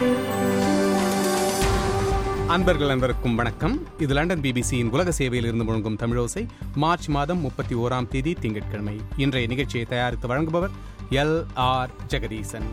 அன்பர்கள் அன்பருக்கும் வணக்கம் இது லண்டன் பிபிசியின் உலக சேவையில் இருந்து முழங்கும் தமிழோசை மார்ச் மாதம் முப்பத்தி ஓராம் தேதி திங்கட்கிழமை இன்றைய நிகழ்ச்சியை தயாரித்து வழங்குபவர் எல் ஆர் ஜெகதீசன்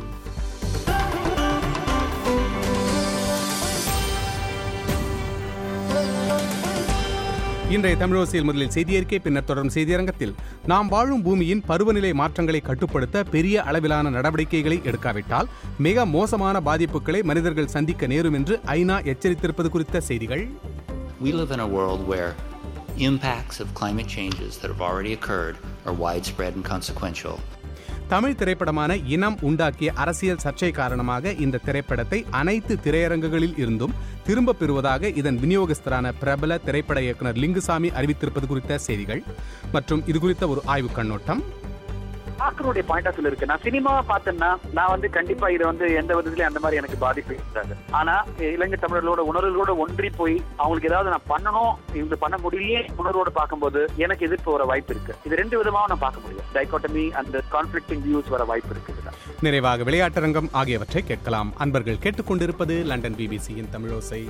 இன்றைய தமிழோசையில் முதலில் செய்தியறிக்கை பின்னர் தொடரும் செய்தியரங்கத்தில் நாம் வாழும் பூமியின் பருவநிலை மாற்றங்களை கட்டுப்படுத்த பெரிய அளவிலான நடவடிக்கைகளை எடுக்காவிட்டால் மிக மோசமான பாதிப்புகளை மனிதர்கள் சந்திக்க நேரும் என்று ஐநா எச்சரித்திருப்பது குறித்த செய்திகள் We live in a world where impacts of climate changes that have already occurred are widespread and consequential. Tamil திரைப்படமான இனம் உண்டாக்கிய அரசியல் சர்ச்சை காரணமாக இந்த திரைப்படத்தை அனைத்து திரையரங்குகளில் இருந்தும் திரும்பப் பெறுவதாக இதன் விநியோகஸ்தரான பிரபல திரைப்பட இயக்குனர் லிங்குசாமி அறிவித்திருப்பது குறித்த செய்திகள் மற்றும் இது குறித்த ஒரு ஆய்வுக் கண்ணோட்டம் பார்க்கறோடைய பாயிண்ட் ஆஃப் இருக்கு நான் சினிமாவை பார்த்தேன்னா நான் வந்து கண்டிப்பா இது வந்து எந்த விதத்துலயும் அந்த மாதிரி எனக்கு பாதிப்பு இருக்காது ஆனா இலங்கை தமிழர்களோட உணர்வுகளோட ஒன்றி போய் அவங்களுக்கு ஏதாவது நான் பண்ணணும் இது பண்ண முடியலையே உணர்வோட பார்க்கும்போது எனக்கு எதிர்ப்பு வர வாய்ப்பு இருக்கு இது ரெண்டு விதமாக நான் பார்க்க முடியும் டைகோட்டமி அந்த கான்ஃபிளிக்டிங் வியூஸ் வர வாய்ப்பு இருக்கு இதுல. நிறைவாக விளையாட்டரங்கம் ஆகியவற்றை கேட்கலாம் அன்பர்கள் கேட்டுக்கொண்டிருப்பது லண்டன் பிபிசியின் தமிழோசை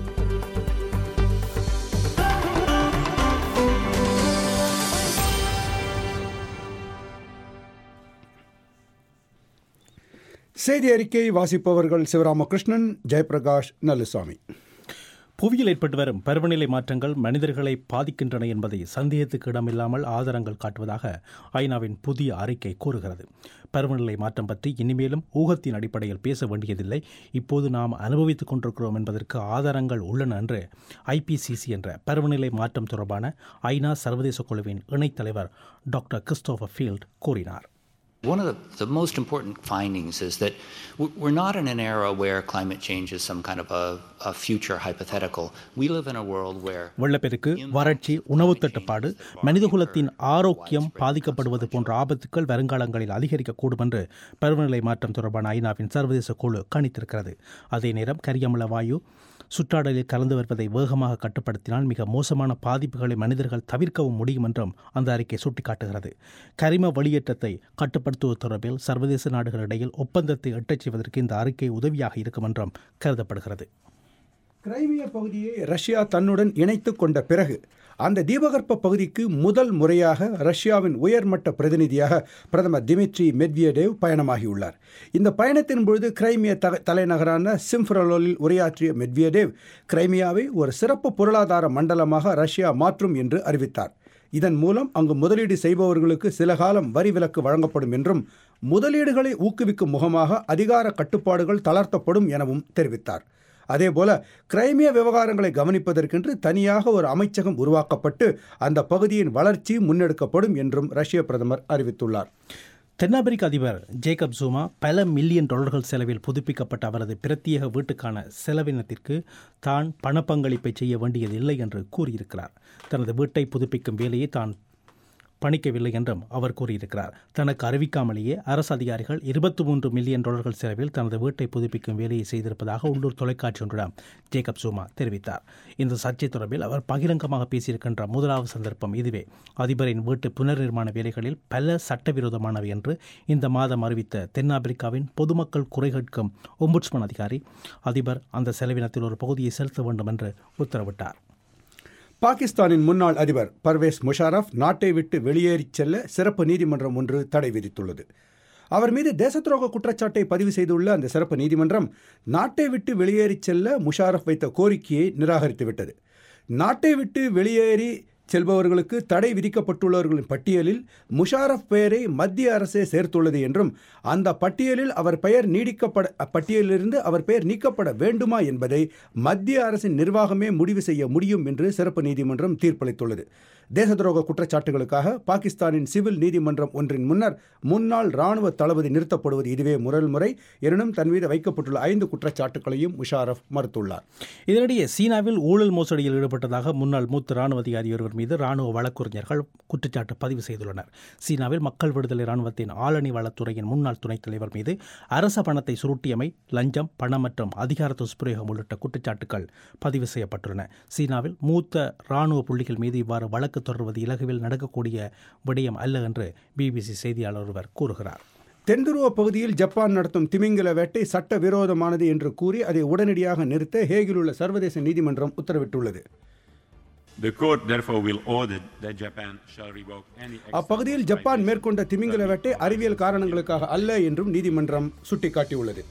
செய்தி அறிக்கை வாசிப்பவர்கள் சிவராமகிருஷ்ணன் ஜெயபிரகாஷ் நல்லுசாமி புவியில் ஏற்பட்டு வரும் பருவநிலை மாற்றங்கள் மனிதர்களை பாதிக்கின்றன என்பதை சந்தேகத்துக்கு இடமில்லாமல் ஆதாரங்கள் காட்டுவதாக ஐநாவின் புதிய அறிக்கை கூறுகிறது பருவநிலை மாற்றம் பற்றி இனிமேலும் ஊகத்தின் அடிப்படையில் பேச வேண்டியதில்லை இப்போது நாம் அனுபவித்துக் கொண்டிருக்கிறோம் என்பதற்கு ஆதாரங்கள் உள்ளன என்று ஐபிசிசி என்ற பருவநிலை மாற்றம் தொடர்பான ஐநா சர்வதேச குழுவின் இணைத் தலைவர் டாக்டர் கிறிஸ்டோபர் ஃபீல்ட் கூறினார் One of the, the most important findings is that w- we're not in an era where climate change is some kind of a, a future hypothetical. We live in a world where வெள்ளப்பெருக்கு வறட்சி உணவுத் தட்டுப்பாடு மனிதகுலத்தின் ஆரோக்கியம் பாதிக்கப்படுவது போன்ற ஆபத்துக்கள் வருங்காலங்களில் அதிகரிக்கக்கூடும் என்று பருவநிலை மாற்றம் தொடர்பான ஐநாவின் சர்வதேச குழு கணித்திருக்கிறது அதே நேரம் கரியமில வாயு சுற்றாடலில் கலந்து வருவதை வேகமாக கட்டுப்படுத்தினால் மிக மோசமான பாதிப்புகளை மனிதர்கள் தவிர்க்கவும் முடியும் என்றும் அந்த அறிக்கை சுட்டிக்காட்டுகிறது கரிம வெளியேற்றத்தை கட்டுப்படுத்துவது தொடர்பில் சர்வதேச நாடுகளிடையில் ஒப்பந்தத்தை எட்டச் செய்வதற்கு இந்த அறிக்கை உதவியாக இருக்கும் என்றும் கருதப்படுகிறது கிரைமிய பகுதியை ரஷ்யா தன்னுடன் இணைத்துக் கொண்ட பிறகு அந்த தீபகற்ப பகுதிக்கு முதல் முறையாக ரஷ்யாவின் உயர்மட்ட பிரதிநிதியாக பிரதமர் திமிட்ரி மெட்வியடேவ் பயணமாகியுள்ளார் இந்த பயணத்தின் பொழுது கிரைமிய த தலைநகரான சிம்ஃபரலோலில் உரையாற்றிய மெட்வியடேவ் கிரைமியாவை ஒரு சிறப்பு பொருளாதார மண்டலமாக ரஷ்யா மாற்றும் என்று அறிவித்தார் இதன் மூலம் அங்கு முதலீடு செய்பவர்களுக்கு சில காலம் வரி விலக்கு வழங்கப்படும் என்றும் முதலீடுகளை ஊக்குவிக்கும் முகமாக அதிகார கட்டுப்பாடுகள் தளர்த்தப்படும் எனவும் தெரிவித்தார் அதேபோல கிரைமிய விவகாரங்களை கவனிப்பதற்கென்று தனியாக ஒரு அமைச்சகம் உருவாக்கப்பட்டு அந்த பகுதியின் வளர்ச்சி முன்னெடுக்கப்படும் என்றும் ரஷ்ய பிரதமர் அறிவித்துள்ளார் தென்னாப்பிரிக்க அதிபர் ஜேக்கப் ஜூமா பல மில்லியன் டாலர்கள் செலவில் புதுப்பிக்கப்பட்ட அவரது பிரத்யேக வீட்டுக்கான செலவினத்திற்கு தான் பணப்பங்களிப்பை செய்ய வேண்டியதில்லை என்று கூறியிருக்கிறார் தனது வீட்டை புதுப்பிக்கும் வேலையை தான் பணிக்கவில்லை என்றும் அவர் கூறியிருக்கிறார் தனக்கு அறிவிக்காமலேயே அரசு அதிகாரிகள் இருபத்தி மூன்று மில்லியன் டாலர்கள் செலவில் தனது வீட்டை புதுப்பிக்கும் வேலையை செய்திருப்பதாக உள்ளூர் தொலைக்காட்சி ஒன்றிடம் ஜேக்கப் சூமா தெரிவித்தார் இந்த சர்ச்சை தொடர்பில் அவர் பகிரங்கமாக பேசியிருக்கின்ற முதலாவது சந்தர்ப்பம் இதுவே அதிபரின் வீட்டு புனர்நிர்மாண வேலைகளில் பல சட்டவிரோதமானவை என்று இந்த மாதம் அறிவித்த தென்னாப்பிரிக்காவின் பொதுமக்கள் குறை கேட்கும் ஒம்புட்ஸ்மன் அதிகாரி அதிபர் அந்த செலவினத்தில் ஒரு பகுதியை செலுத்த வேண்டும் என்று உத்தரவிட்டார் பாகிஸ்தானின் முன்னாள் அதிபர் பர்வேஸ் முஷாரஃப் நாட்டை விட்டு வெளியேறிச் செல்ல சிறப்பு நீதிமன்றம் ஒன்று தடை விதித்துள்ளது அவர் மீது தேசத்துரோக குற்றச்சாட்டை பதிவு செய்துள்ள அந்த சிறப்பு நீதிமன்றம் நாட்டை விட்டு வெளியேறிச் செல்ல முஷாரஃப் வைத்த கோரிக்கையை நிராகரித்துவிட்டது நாட்டை விட்டு வெளியேறி செல்பவர்களுக்கு தடை விதிக்கப்பட்டுள்ளவர்களின் பட்டியலில் முஷாரஃப் பெயரை மத்திய அரசே சேர்த்துள்ளது என்றும் அந்த பட்டியலில் அவர் பெயர் நீடிக்கப்பட அப்பட்டியலிலிருந்து அவர் பெயர் நீக்கப்பட வேண்டுமா என்பதை மத்திய அரசின் நிர்வாகமே முடிவு செய்ய முடியும் என்று சிறப்பு நீதிமன்றம் தீர்ப்பளித்துள்ளது தேச துரோக குற்றச்சாட்டுகளுக்காக பாகிஸ்தானின் சிவில் நீதிமன்றம் ஒன்றின் முன்னர் முன்னாள் ராணுவ தளபதி நிறுத்தப்படுவது இதுவே முரல் முறை எனினும் தன் மீது வைக்கப்பட்டுள்ள ஐந்து குற்றச்சாட்டுகளையும் முஷாரஃப் மறுத்துள்ளார் இதனிடையே சீனாவில் ஊழல் மோசடியில் ஈடுபட்டதாக முன்னாள் மூத்த ராணுவ அதிகாரி ஒருவர் மீது ராணுவ வழக்கறிஞர்கள் குற்றச்சாட்டு பதிவு செய்துள்ளனர் சீனாவில் மக்கள் விடுதலை ராணுவத்தின் ஆளணி வளத்துறையின் முன்னாள் துணைத் தலைவர் மீது அரச பணத்தை சுருட்டியமை லஞ்சம் பணம் மற்றும் அதிகார துஷ்பிரயோகம் உள்ளிட்ட குற்றச்சாட்டுகள் பதிவு செய்யப்பட்டுள்ளன சீனாவில் மூத்த ராணுவ புள்ளிகள் மீது இவ்வாறு வழக்கு தொடர்வது இலகுவில் நடக்கக்கூடிய விடயம் அல்ல என்று பிபிசி செய்தியாளர் ஒருவர் கூறுகிறார் தென்துருவ பகுதியில் ஜப்பான் நடத்தும் திமிங்கல வேட்டை சட்ட விரோதமானது என்று கூறி அதை உடனடியாக நிறுத்த ஹேகில் உள்ள சர்வதேச நீதிமன்றம் உத்தரவிட்டுள்ளது The court therefore will order that Japan shall revoke any அப்பகுதியில் ஜப்பான் மேற்கொண்ட திமிங்கல வேட்டை அறிவியல் காரணங்களுக்காக அல்ல என்றும் நீதிமன்றம் சுட்டிக்காட்டியுள்ளது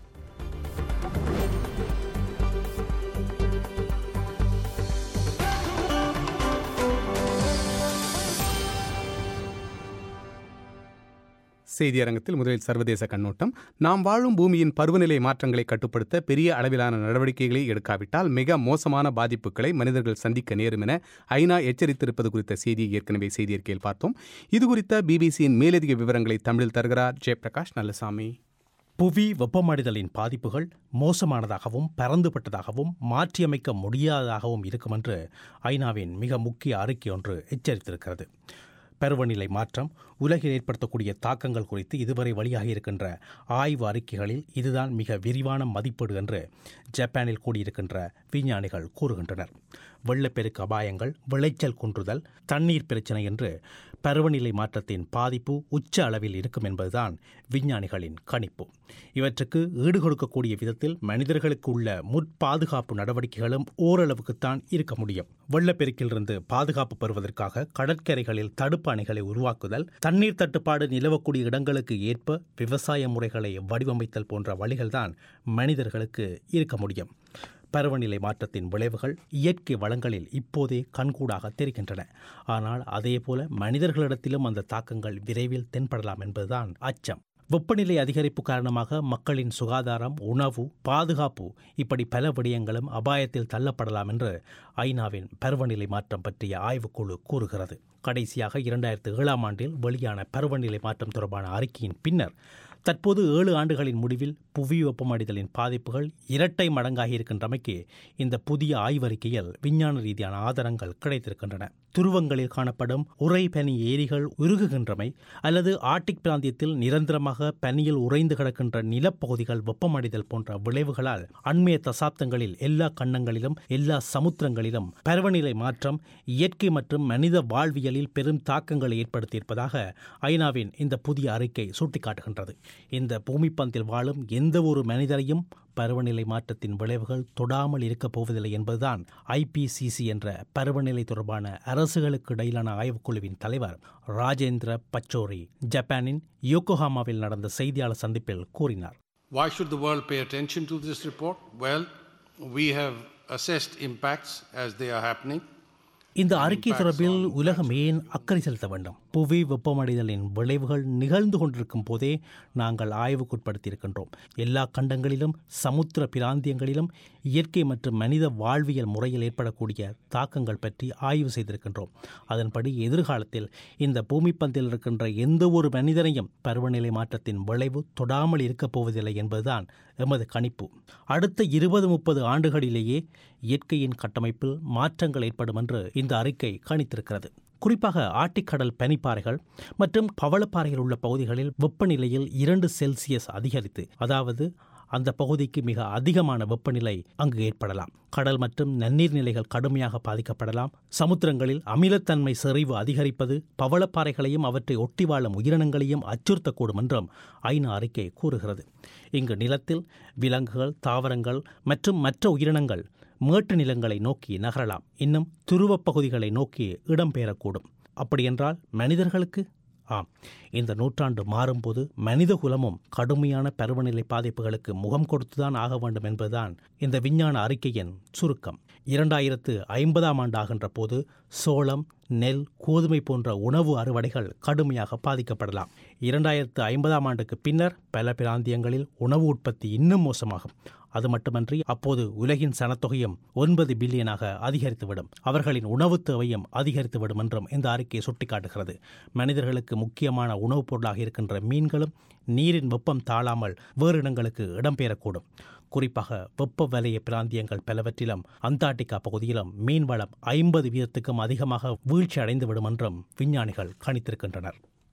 செய்தியரங்கத்தில் முதலில் சர்வதேச கண்ணோட்டம் நாம் வாழும் பூமியின் பருவநிலை மாற்றங்களை கட்டுப்படுத்த பெரிய அளவிலான நடவடிக்கைகளை எடுக்காவிட்டால் மிக மோசமான பாதிப்புகளை மனிதர்கள் சந்திக்க நேரும் என ஐநா எச்சரித்திருப்பது குறித்த செய்தியை ஏற்கனவே செய்தியறிக்கையில் பார்த்தோம் இது குறித்த பிபிசியின் மேலதிக விவரங்களை தமிழில் தருகிறார் ஜெயபிரகாஷ் நல்லசாமி புவி வெப்பமடைதலின் பாதிப்புகள் மோசமானதாகவும் பரந்துபட்டதாகவும் மாற்றியமைக்க முடியாததாகவும் இருக்கும் என்று ஐநாவின் மிக முக்கிய அறிக்கை ஒன்று எச்சரித்திருக்கிறது பருவநிலை மாற்றம் உலகில் ஏற்படுத்தக்கூடிய தாக்கங்கள் குறித்து இதுவரை வெளியாகி இருக்கின்ற ஆய்வு அறிக்கைகளில் இதுதான் மிக விரிவான மதிப்பீடு என்று ஜப்பானில் கூடியிருக்கின்ற விஞ்ஞானிகள் கூறுகின்றனர் வெள்ளப்பெருக்கு அபாயங்கள் விளைச்சல் குன்றுதல் தண்ணீர் பிரச்சினை என்று பருவநிலை மாற்றத்தின் பாதிப்பு உச்ச அளவில் இருக்கும் என்பதுதான் விஞ்ஞானிகளின் கணிப்பு இவற்றுக்கு ஈடுகொடுக்கக்கூடிய விதத்தில் மனிதர்களுக்கு உள்ள முற்பாதுகாப்பு நடவடிக்கைகளும் ஓரளவுக்குத்தான் இருக்க முடியும் வெள்ளப்பெருக்கிலிருந்து பாதுகாப்பு பெறுவதற்காக கடற்கரைகளில் தடுப்பு அணைகளை உருவாக்குதல் தண்ணீர் தட்டுப்பாடு நிலவக்கூடிய இடங்களுக்கு ஏற்ப விவசாய முறைகளை வடிவமைத்தல் போன்ற வழிகள்தான் மனிதர்களுக்கு இருக்க முடியும் பருவநிலை மாற்றத்தின் விளைவுகள் இயற்கை வளங்களில் இப்போதே கண்கூடாக தெரிகின்றன ஆனால் அதேபோல மனிதர்களிடத்திலும் அந்த தாக்கங்கள் விரைவில் தென்படலாம் என்பதுதான் அச்சம் வெப்பநிலை அதிகரிப்பு காரணமாக மக்களின் சுகாதாரம் உணவு பாதுகாப்பு இப்படி பல விடயங்களும் அபாயத்தில் தள்ளப்படலாம் என்று ஐநாவின் பருவநிலை மாற்றம் பற்றிய ஆய்வுக்குழு கூறுகிறது கடைசியாக இரண்டாயிரத்து ஏழாம் ஆண்டில் வெளியான பருவநிலை மாற்றம் தொடர்பான அறிக்கையின் பின்னர் தற்போது ஏழு ஆண்டுகளின் முடிவில் புவி வெப்பமடைதலின் பாதிப்புகள் இரட்டை மடங்காகி இருக்கின்றமைக்கு இந்த புதிய ஆய்வறிக்கையில் விஞ்ஞான ரீதியான ஆதாரங்கள் கிடைத்திருக்கின்றன துருவங்களில் காணப்படும் உறை பனி ஏரிகள் உருகுகின்றமை அல்லது ஆர்டிக் பிராந்தியத்தில் நிரந்தரமாக பனியில் உறைந்து கிடக்கின்ற நிலப்பகுதிகள் வெப்பமடைதல் போன்ற விளைவுகளால் அண்மைய தசாப்தங்களில் எல்லா கண்டங்களிலும் எல்லா சமுத்திரங்களிலும் பருவநிலை மாற்றம் இயற்கை மற்றும் மனித வாழ்வியலில் பெரும் தாக்கங்களை ஏற்படுத்தியிருப்பதாக ஐநாவின் இந்த புதிய அறிக்கை சுட்டிக்காட்டுகின்றது இந்த பூமிப்பந்தில் வாழும் எந்த ஒரு மனிதரையும் பருவநிலை மாற்றத்தின் விளைவுகள் தொடாமல் இருக்கப் போவதில்லை என்பதுதான் ஐபிசிசி என்ற பருவநிலை தொடர்பான அரசுகளுக்கு இடையிலான ஆய்வுக்குழுவின் தலைவர் ராஜேந்திர பச்சோரி ஜப்பானின் யோகோஹாமாவில் நடந்த செய்தியாளர் சந்திப்பில் கூறினார் Why should the world pay attention to this report? Well, we have assessed impacts as they are happening. இந்த அறிக்கை தொடர்பில் உலகம் ஏன் அக்கறை செலுத்த வேண்டும் புவி வெப்பமடைதலின் விளைவுகள் நிகழ்ந்து கொண்டிருக்கும் போதே நாங்கள் ஆய்வுக்குட்படுத்தியிருக்கின்றோம் எல்லா கண்டங்களிலும் சமுத்திர பிராந்தியங்களிலும் இயற்கை மற்றும் மனித வாழ்வியல் முறையில் ஏற்படக்கூடிய தாக்கங்கள் பற்றி ஆய்வு செய்திருக்கின்றோம் அதன்படி எதிர்காலத்தில் இந்த பூமிப்பந்தில் இருக்கின்ற எந்த ஒரு மனிதனையும் பருவநிலை மாற்றத்தின் விளைவு தொடாமல் இருக்கப் போவதில்லை என்பதுதான் எமது கணிப்பு அடுத்த இருபது முப்பது ஆண்டுகளிலேயே இயற்கையின் கட்டமைப்பில் மாற்றங்கள் ஏற்படும் என்று இந்த அறிக்கை கணித்திருக்கிறது குறிப்பாக ஆட்டிக்கடல் பனிப்பாறைகள் மற்றும் பவளப்பாறைகள் உள்ள பகுதிகளில் வெப்பநிலையில் இரண்டு செல்சியஸ் அதிகரித்து அதாவது அந்த பகுதிக்கு மிக அதிகமான வெப்பநிலை அங்கு ஏற்படலாம் கடல் மற்றும் நன்னீர் நிலைகள் கடுமையாக பாதிக்கப்படலாம் சமுத்திரங்களில் அமிலத்தன்மை செறிவு அதிகரிப்பது பவளப்பாறைகளையும் அவற்றை ஒட்டி வாழும் உயிரினங்களையும் அச்சுறுத்தக்கூடும் என்றும் ஐநா அறிக்கை கூறுகிறது இங்கு நிலத்தில் விலங்குகள் தாவரங்கள் மற்றும் மற்ற உயிரினங்கள் மேட்டு நிலங்களை நோக்கி நகரலாம் இன்னும் துருவப் பகுதிகளை நோக்கி இடம்பெயரக்கூடும் அப்படியென்றால் மனிதர்களுக்கு ஆம் இந்த நூற்றாண்டு மாறும்போது மனித குலமும் கடுமையான பருவநிலை பாதிப்புகளுக்கு முகம் கொடுத்துதான் ஆக வேண்டும் என்பதுதான் இந்த விஞ்ஞான அறிக்கையின் சுருக்கம் இரண்டாயிரத்து ஐம்பதாம் ஆண்டு ஆகின்ற போது சோளம் நெல் கோதுமை போன்ற உணவு அறுவடைகள் கடுமையாக பாதிக்கப்படலாம் இரண்டாயிரத்து ஐம்பதாம் ஆண்டுக்கு பின்னர் பல பிராந்தியங்களில் உணவு உற்பத்தி இன்னும் மோசமாகும் அது மட்டுமன்றி அப்போது உலகின் சனத்தொகையும் ஒன்பது பில்லியனாக அதிகரித்துவிடும் அவர்களின் உணவுத் தேவையும் அதிகரித்துவிடும் என்றும் இந்த அறிக்கை சுட்டிக்காட்டுகிறது மனிதர்களுக்கு முக்கியமான உணவுப் பொருளாக இருக்கின்ற மீன்களும் நீரின் வெப்பம் தாழாமல் வேறு இடங்களுக்கு இடம்பெயரக்கூடும் குறிப்பாக வெப்ப வலய பிராந்தியங்கள் பலவற்றிலும் அந்தார்டிகா பகுதியிலும் மீன்வளம் ஐம்பது வீதத்துக்கும் அதிகமாக வீழ்ச்சி அடைந்துவிடும் என்றும் விஞ்ஞானிகள் கணித்திருக்கின்றனர்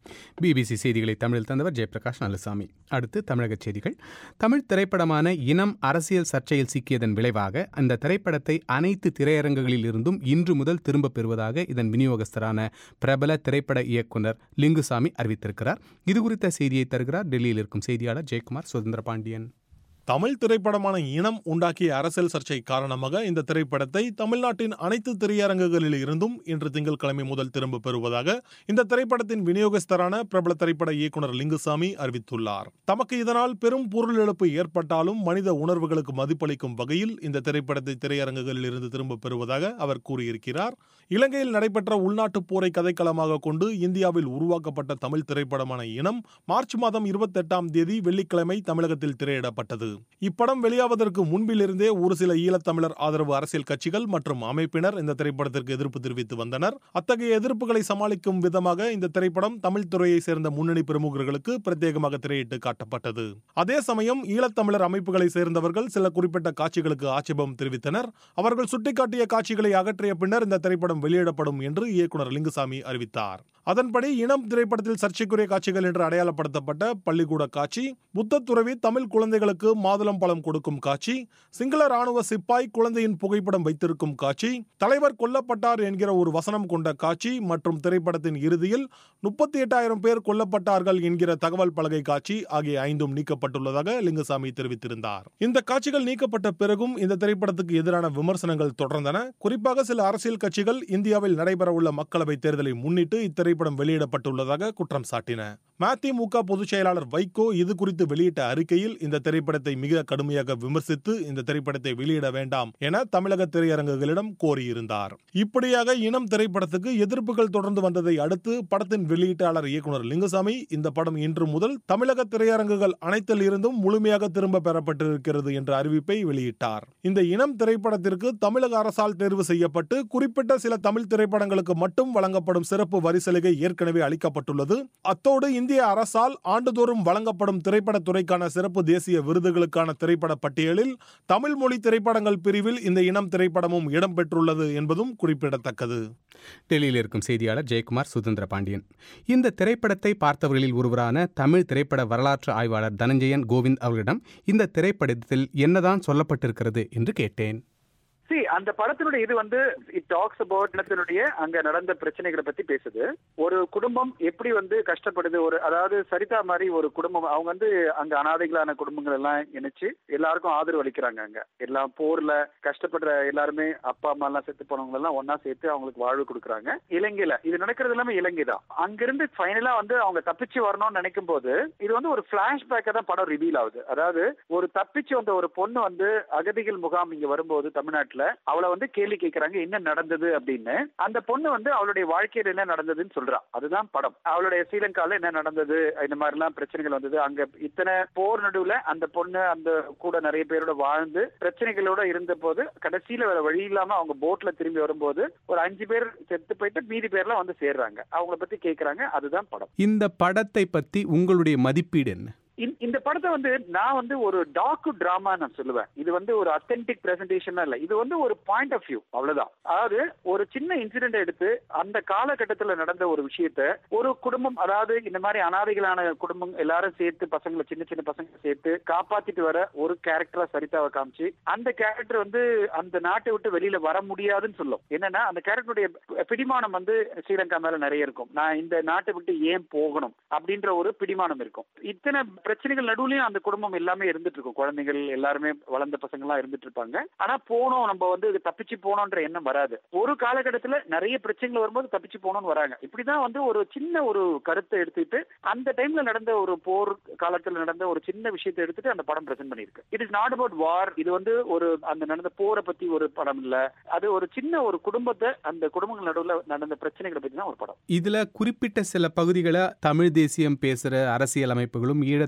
பிபிசி செய்திகளை தமிழில் தந்தவர் ஜெயபிரகாஷ் நல்லசாமி அடுத்து தமிழக செய்திகள் தமிழ் திரைப்படமான இனம் அரசியல் சர்ச்சையில் சிக்கியதன் விளைவாக அந்த திரைப்படத்தை அனைத்து திரையரங்குகளில் இருந்தும் இன்று முதல் திரும்பப் பெறுவதாக இதன் விநியோகஸ்தரான பிரபல திரைப்பட இயக்குனர் லிங்குசாமி அறிவித்திருக்கிறார் இதுகுறித்த செய்தியை தருகிறார் டெல்லியில் இருக்கும் செய்தியாளர் ஜெயக்குமார் சுதந்திர பாண்டியன் தமிழ் திரைப்படமான இனம் உண்டாக்கிய அரசியல் சர்ச்சை காரணமாக இந்த திரைப்படத்தை தமிழ்நாட்டின் அனைத்து திரையரங்குகளில் இருந்தும் இன்று திங்கட்கிழமை முதல் திரும்ப பெறுவதாக இந்த திரைப்படத்தின் விநியோகஸ்தரான பிரபல திரைப்பட இயக்குனர் லிங்குசாமி அறிவித்துள்ளார் தமக்கு இதனால் பெரும் பொருள் இழப்பு ஏற்பட்டாலும் மனித உணர்வுகளுக்கு மதிப்பளிக்கும் வகையில் இந்த திரைப்படத்தை திரையரங்குகளில் இருந்து திரும்ப பெறுவதாக அவர் கூறியிருக்கிறார் இலங்கையில் நடைபெற்ற உள்நாட்டு போரை கதைக்களமாக கொண்டு இந்தியாவில் உருவாக்கப்பட்ட தமிழ் திரைப்படமான இனம் மார்ச் மாதம் இருபத்தெட்டாம் தேதி வெள்ளிக்கிழமை தமிழகத்தில் திரையிடப்பட்டது இப்படம் வெளியாவதற்கு முன்பிலிருந்தே ஒரு சில ஈழத்தமிழர் ஆதரவு அரசியல் கட்சிகள் மற்றும் அமைப்பினர் இந்த திரைப்படத்திற்கு எதிர்ப்பு தெரிவித்து வந்தனர் அத்தகைய எதிர்ப்புகளை சமாளிக்கும் விதமாக இந்த திரைப்படம் தமிழ் துறையை சேர்ந்த முன்னணி பிரமுகர்களுக்கு பிரத்யேகமாக திரையிட்டு காட்டப்பட்டது அதே சமயம் ஈழத்தமிழர் அமைப்புகளை சேர்ந்தவர்கள் சில குறிப்பிட்ட காட்சிகளுக்கு ஆட்சேபம் தெரிவித்தனர் அவர்கள் சுட்டிக்காட்டிய காட்சிகளை அகற்றிய பின்னர் இந்த திரைப்படம் வெளியிடப்படும் என்று இயக்குனர் லிங்குசாமி அறிவித்தார் அதன்படி இனம் திரைப்படத்தில் சர்ச்சைக்குரிய காட்சிகள் என்று அடையாளப்படுத்தப்பட்ட பள்ளிக்கூட காட்சி புத்த துறவி தமிழ் குழந்தைகளுக்கு மாதுளம் பழம் கொடுக்கும் காட்சி சிங்கள ராணுவ சிப்பாய் குழந்தையின் புகைப்படம் வைத்திருக்கும் காட்சி தலைவர் கொல்லப்பட்டார் என்கிற ஒரு வசனம் கொண்ட காட்சி மற்றும் திரைப்படத்தின் இறுதியில் முப்பத்தி எட்டாயிரம் பேர் கொல்லப்பட்டார்கள் என்கிற தகவல் பலகை காட்சி ஆகிய ஐந்தும் நீக்கப்பட்டுள்ளதாக லிங்குசாமி தெரிவித்திருந்தார் இந்த காட்சிகள் நீக்கப்பட்ட பிறகும் இந்த திரைப்படத்துக்கு எதிரான விமர்சனங்கள் தொடர்ந்தன குறிப்பாக சில அரசியல் கட்சிகள் இந்தியாவில் நடைபெறவுள்ள மக்களவை தேர்தலை முன்னிட்டு இத்திரைப்படம் வெளியிடப்பட்டுள்ளதாக குற்றம் சாட்டின மதிமுக பொதுச் செயலாளர் வைகோ இது குறித்து வெளியிட்ட அறிக்கையில் இந்த திரைப்படத்தை மிக கடுமையாக விமர்சித்து இந்த திரைப்படத்தை வெளியிட வேண்டாம் என தமிழக திரையரங்குகளிடம் கோரியிருந்தார் இப்படியாக இனம் திரைப்படத்துக்கு எதிர்ப்புகள் தொடர்ந்து வந்ததை அடுத்து படத்தின் வெளியீட்டாளர் இயக்குனர் லிங்குசாமி இந்த படம் இன்று முதல் தமிழக திரையரங்குகள் அனைத்தில் இருந்தும் முழுமையாக திரும்ப பெறப்பட்டிருக்கிறது என்ற அறிவிப்பை வெளியிட்டார் இந்த இனம் திரைப்படத்திற்கு தமிழக அரசால் தேர்வு செய்யப்பட்டு குறிப்பிட்ட சில தமிழ் திரைப்படங்களுக்கு மட்டும் வழங்கப்படும் சிறப்பு வரி சலுகை ஏற்கனவே அளிக்கப்பட்டுள்ளது அத்தோடு இந்திய அரசால் ஆண்டுதோறும் வழங்கப்படும் திரைப்படத் துறைக்கான சிறப்பு தேசிய விருதுகளுக்கான திரைப்பட பட்டியலில் தமிழ் மொழி திரைப்படங்கள் பிரிவில் இந்த இனம் திரைப்படமும் இடம்பெற்றுள்ளது என்பதும் குறிப்பிடத்தக்கது டெல்லியில் இருக்கும் செய்தியாளர் ஜெயக்குமார் சுதந்திர பாண்டியன் இந்த திரைப்படத்தை பார்த்தவர்களில் ஒருவரான தமிழ் திரைப்பட வரலாற்று ஆய்வாளர் தனஞ்சயன் கோவிந்த் அவர்களிடம் இந்த திரைப்படத்தில் என்னதான் சொல்லப்பட்டிருக்கிறது என்று கேட்டேன் சி அந்த படத்தினுடைய இது வந்து இட் டாக்ஸ் அபவுட் இனத்தினுடைய அங்க நடந்த பிரச்சனைகளை பத்தி பேசுது ஒரு குடும்பம் எப்படி வந்து கஷ்டப்படுது ஒரு அதாவது சரிதா மாதிரி ஒரு குடும்பம் அவங்க வந்து அங்க அனாதைகளான குடும்பங்கள் எல்லாம் இணைச்சு எல்லாருக்கும் ஆதரவு அளிக்கிறாங்க அங்க எல்லாம் போர்ல கஷ்டப்படுற எல்லாருமே அப்பா அம்மா எல்லாம் செத்து போனவங்க எல்லாம் ஒன்னா சேர்த்து அவங்களுக்கு வாழ்வு கொடுக்குறாங்க இலங்கையில இது நடக்கிறது எல்லாமே இலங்கை தான் அங்கிருந்து ஃபைனலா வந்து அவங்க தப்பிச்சு வரணும்னு நினைக்கும் போது இது வந்து ஒரு பிளாஷ்பேக்கா தான் படம் ரிவீல் ஆகுது அதாவது ஒரு தப்பிச்சு வந்த ஒரு பொண்ணு வந்து அகதிகள் முகாம் இங்க வரும்போது தமிழ்நாட்டுல அவளை வந்து கேள்வி கேட்கறாங்க என்ன நடந்தது அப்படின்னு அந்த பொண்ணு வந்து அவளுடைய வாழ்க்கையில என்ன நடந்ததுன்னு சொல்றா அதுதான் படம் அவளுடைய ஸ்ரீலங்கால என்ன நடந்தது இந்த மாதிரி எல்லாம் பிரச்சனைகள் வந்தது அங்க இத்தனை போர் நடுவுல அந்த பொண்ணு அந்த கூட நிறைய பேரோட வாழ்ந்து பிரச்சனைகளோட இருந்த போது கடைசியில வேற வழி இல்லாம அவங்க போட்ல திரும்பி வரும்போது ஒரு அஞ்சு பேர் செத்து போயிட்டு மீதி பேர்லாம் வந்து சேர்றாங்க அவங்கள பத்தி கேக்குறாங்க அதுதான் படம் இந்த படத்தை பற்றி உங்களுடைய மதிப்பீடு என்ன இந்த- இந்த படத்தை வந்து நான் வந்து ஒரு டாக்கு டிராமா நான் சொல்லுவேன் இது வந்து ஒரு அத்தென்டிக் பிரசன்டேஷன் இல்ல இது வந்து ஒரு பாயிண்ட் ஆஃப் வியூ அவ்வளவுதான் அதாவது ஒரு சின்ன இன்சிடென்ட் எடுத்து அந்த காலகட்டத்துல நடந்த ஒரு விஷயத்த ஒரு குடும்பம் அதாவது இந்த மாதிரி அனாதைகளான குடும்பம் எல்லாரும் சேர்த்து பசங்களை சின்ன சின்ன பசங்களை சேர்த்து காப்பாத்திட்டு வர ஒரு கேரக்டரா சரிதாவை காமிச்சு அந்த கேரக்டர் வந்து அந்த நாட்டை விட்டு வெளியில வர முடியாதுன்னு சொல்லும் என்னன்னா அந்த கேரக்டருடைய பிடிமானம் வந்து ஸ்ரீலங்கா மேல நிறைய இருக்கும் நான் இந்த நாட்டை விட்டு ஏன் போகணும் அப்படின்ற ஒரு பிடிமானம் இருக்கும் இத்தனை பிரச்சனைகள் நடுவுலயும் அந்த குடும்பம் எல்லாமே இருந்துட்டு இருக்கும் குழந்தைகள் எல்லாருமே வளர்ந்த பசங்க எல்லாம் இருந்துட்டு இருப்பாங்க ஆனா போனோம் நம்ம வந்து இது தப்பிச்சு போனோம்ன்ற எண்ணம் வராது ஒரு காலகட்டத்துல நிறைய பிரச்சனைகள் வரும்போது தப்பிச்சு போனோம்னு வராங்க இப்படிதான் வந்து ஒரு சின்ன ஒரு கருத்தை எடுத்துட்டு அந்த டைம்ல நடந்த ஒரு போர் காலத்துல நடந்த ஒரு சின்ன விஷயத்தை எடுத்துட்டு அந்த படம் பிரசன்ட் பண்ணிருக்கு it is not about war இது வந்து ஒரு அந்த நடந்த போரை பத்தி ஒரு படம் இல்ல அது ஒரு சின்ன ஒரு குடும்பத்தை அந்த குடும்பங்கள் நடுவுல நடந்த பிரச்சனைகளை பத்தி தான் ஒரு படம் இதுல குறிப்பிட்ட சில பகுதிகளை தமிழ் தேசியம் பேசுற அரசியல் அமைப்புகளும் ஈழத்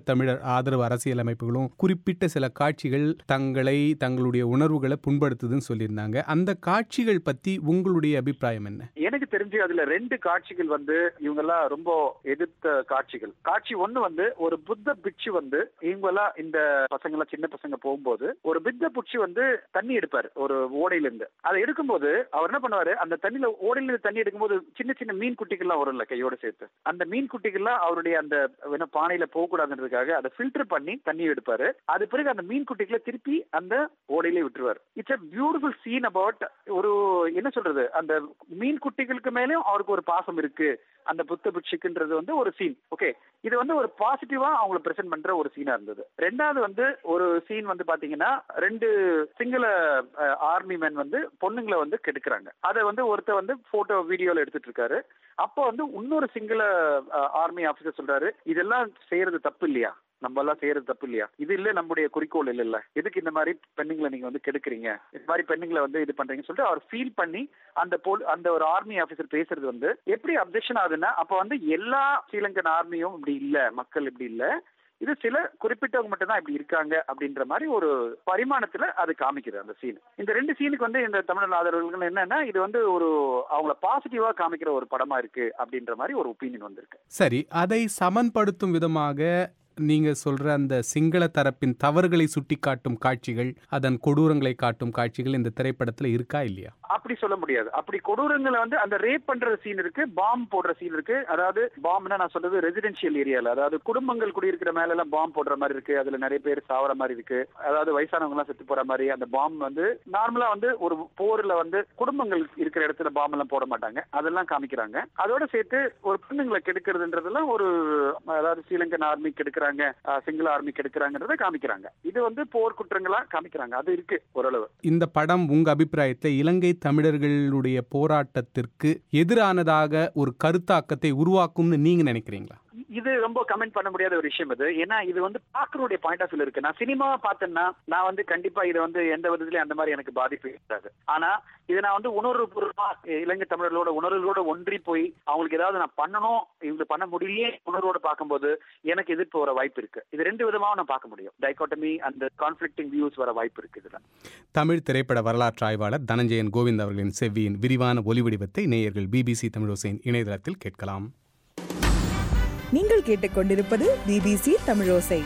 ஈழத்தமிழர் ஆதரவு அரசியல் அமைப்புகளும் குறிப்பிட்ட சில காட்சிகள் தங்களை தங்களுடைய உணர்வுகளை புண்படுத்துதுன்னு சொல்லியிருந்தாங்க அந்த காட்சிகள் பத்தி உங்களுடைய அபிப்பிராயம் என்ன எனக்கு தெரிஞ்சு அதுல ரெண்டு காட்சிகள் வந்து இவங்க எல்லாம் ரொம்ப எதிர்த்த காட்சிகள் காட்சி ஒண்ணு வந்து ஒரு புத்த பிட்சு வந்து இவங்க எல்லாம் இந்த பசங்க எல்லாம் சின்ன பசங்க போகும்போது ஒரு புத்த பிட்சு வந்து தண்ணி எடுப்பாரு ஒரு ஓடையில இருந்து அதை எடுக்கும்போது அவர் என்ன பண்ணுவாரு அந்த தண்ணியில ஓடையில இருந்து தண்ணி எடுக்கும்போது சின்ன சின்ன மீன் குட்டிகள்லாம் வரும்ல கையோட சேர்த்து அந்த மீன் குட்டிகள்லாம் அவருடைய அந்த என்ன பானையில போக கூடாதுன்றதுக்காக அதை ஃபில்டர் பண்ணி தண்ணி எடுப்பாரு அது பிறகு அந்த மீன் குட்டிகளை திருப்பி அந்த ஓடையிலே விட்டுருவாரு it's a beautiful scene about ஒரு என்ன சொல்றது அந்த மீன் குட்டிகளுக்கு மேலேயும் அவருக்கு ஒரு பாசம் இருக்கு அந்த புத்த பிட்சுக்குன்றது வந்து ஒரு சீன் ஓகே இது வந்து ஒரு பாசிட்டிவா அவங்கள பிரசன்ட் பண்ற ஒரு சீனா இருந்தது ரெண்டாவது வந்து ஒரு சீன் வந்து பாத்தீங்கன்னா ரெண்டு சிங்கள ஆர்மி மேன் வந்து பொண்ணுங்களை வந்து கெடுக்குறாங்க அதை வந்து ஒருத்தர் வந்து போட்டோ வீடியோல எடுத்துட்டு இருக்காரு அப்போ வந்து இன்னொரு சிங்கள ஆர்மி ஆபீசர் சொல்றாரு இதெல்லாம் செய்யறது தப்பு இல்லையா நம்ம எல்லாம் செய்யறது தப்பு இல்லையா இது இல்ல நம்முடைய குறிக்கோள் இல்ல இல்ல எதுக்கு இந்த மாதிரி பெண்ணுங்களை நீங்க வந்து கெடுக்குறீங்க இந்த மாதிரி பெண்ணுங்களை வந்து இது பண்றீங்கன்னு சொல்லிட்டு அவர் ஃபீல் பண்ணி அந்த போல் அந்த ஒரு ஆர்மி ஆபீசர் பேசுறது வந்து எப்படி அப்செக்ஷன் ஆகுதுன்னா அப்ப வந்து எல்லா ஸ்ரீலங்கன் ஆர்மியும் இப்படி இல்ல மக்கள் இப்படி இல்ல இது சில குறிப்பிட்டவங்க மட்டும் தான் இப்படி இருக்காங்க அப்படின்ற மாதிரி ஒரு பரிமாணத்துல அது காமிக்குது அந்த சீன் இந்த ரெண்டு சீனுக்கு வந்து இந்த தமிழ் ஆதரவுகள் என்னன்னா இது வந்து ஒரு அவங்கள பாசிட்டிவா காமிக்கிற ஒரு படமா இருக்கு அப்படின்ற மாதிரி ஒரு ஒப்பீனியன் வந்திருக்கு சரி அதை சமன்படுத்தும் விதமாக நீங்க சொல்ற அந்த சிங்கள தரப்பின் தவறுகளை சுட்டிக்காட்டும் காட்சிகள் அதன் கொடூரங்களை காட்டும் காட்சிகள் இந்த திரைப்படத்துல இருக்கா இல்லையா அப்படி சொல்ல முடியாது அப்படி கொடூரங்களை வந்து அந்த ரேப் பண்ற சீன் இருக்கு பாம் போடுற சீன் இருக்கு அதாவது பாம்னா நான் சொல்றது ரெசிடென்சியல் ஏரியால அதாவது குடும்பங்கள் குடியிருக்கிற மேல எல்லாம் பாம் போடுற மாதிரி இருக்கு அதுல நிறைய பேர் சாவற மாதிரி இருக்கு அதாவது வயசானவங்க எல்லாம் செத்து போற மாதிரி அந்த பாம் வந்து நார்மலா வந்து ஒரு போர்ல வந்து குடும்பங்கள் இருக்கிற இடத்துல பாம் எல்லாம் போட மாட்டாங்க அதெல்லாம் காமிக்கிறாங்க அதோட சேர்த்து ஒரு பெண்ணுங்களை கெடுக்கிறதுன்றதெல்லாம் ஒரு அதாவது ஸ்ரீலங்கன் ஆர்மி கெடுக்கிறாங்க சிங்கள ஆர்மி கெடுக்கிறாங்கன்றத காமிக்கிறாங்க இது வந்து போர் குற்றங்களா காமிக்கிறாங்க அது இருக்கு ஓரளவு இந்த படம் உங்க அபிப்பிராயத்தில் இலங்கை தமிழர்களுடைய போராட்டத்திற்கு எதிரானதாக ஒரு கருத்தாக்கத்தை உருவாக்கும்னு நீங்க நினைக்கிறீங்களா இது ரொம்ப கமெண்ட் பண்ண முடியாத ஒரு விஷயம் இது ஏன்னா இது வந்து பாக்குறோடைய பாயிண்ட் ஆஃப் வியூ இருக்கு நான் சினிமாவை பார்த்தேன்னா நான் வந்து கண்டிப்பா இது வந்து எந்த விதத்துலயும் அந்த மாதிரி எனக்கு பாதிப்பு இருக்காது ஆனா இதை நான் வந்து உணர்வுபூர்வமா இலங்கை தமிழர்களோட உணர்வுகளோட ஒன்றி போய் அவங்களுக்கு ஏதாவது நான் பண்ணணும் இவங்க பண்ண முடியலையே உணர்வோட பார்க்கும்போது எனக்கு எதிர்ப்பு வர வாய்ப்பு இருக்கு இது ரெண்டு விதமாவும் நான் பார்க்க முடியும் டைகாட்டமி அந்த கான்ஃபிளிக்டிங் வியூஸ் வர வாய்ப்பு இருக்கு இதுல தமிழ் திரைப்பட வரலாற்று ஆய்வாளர் தனஞ்சயன் கோவிந்த் அவர்களின் செவ்வியின் விரிவான ஒலிவடிவத்தை நேயர்கள் பிபிசி தமிழோசையின் இணையதளத்தில் கேட்கலாம் நீங்கள் கேட்டுக்கொண்டிருப்பது பிபிசி தமிழோசை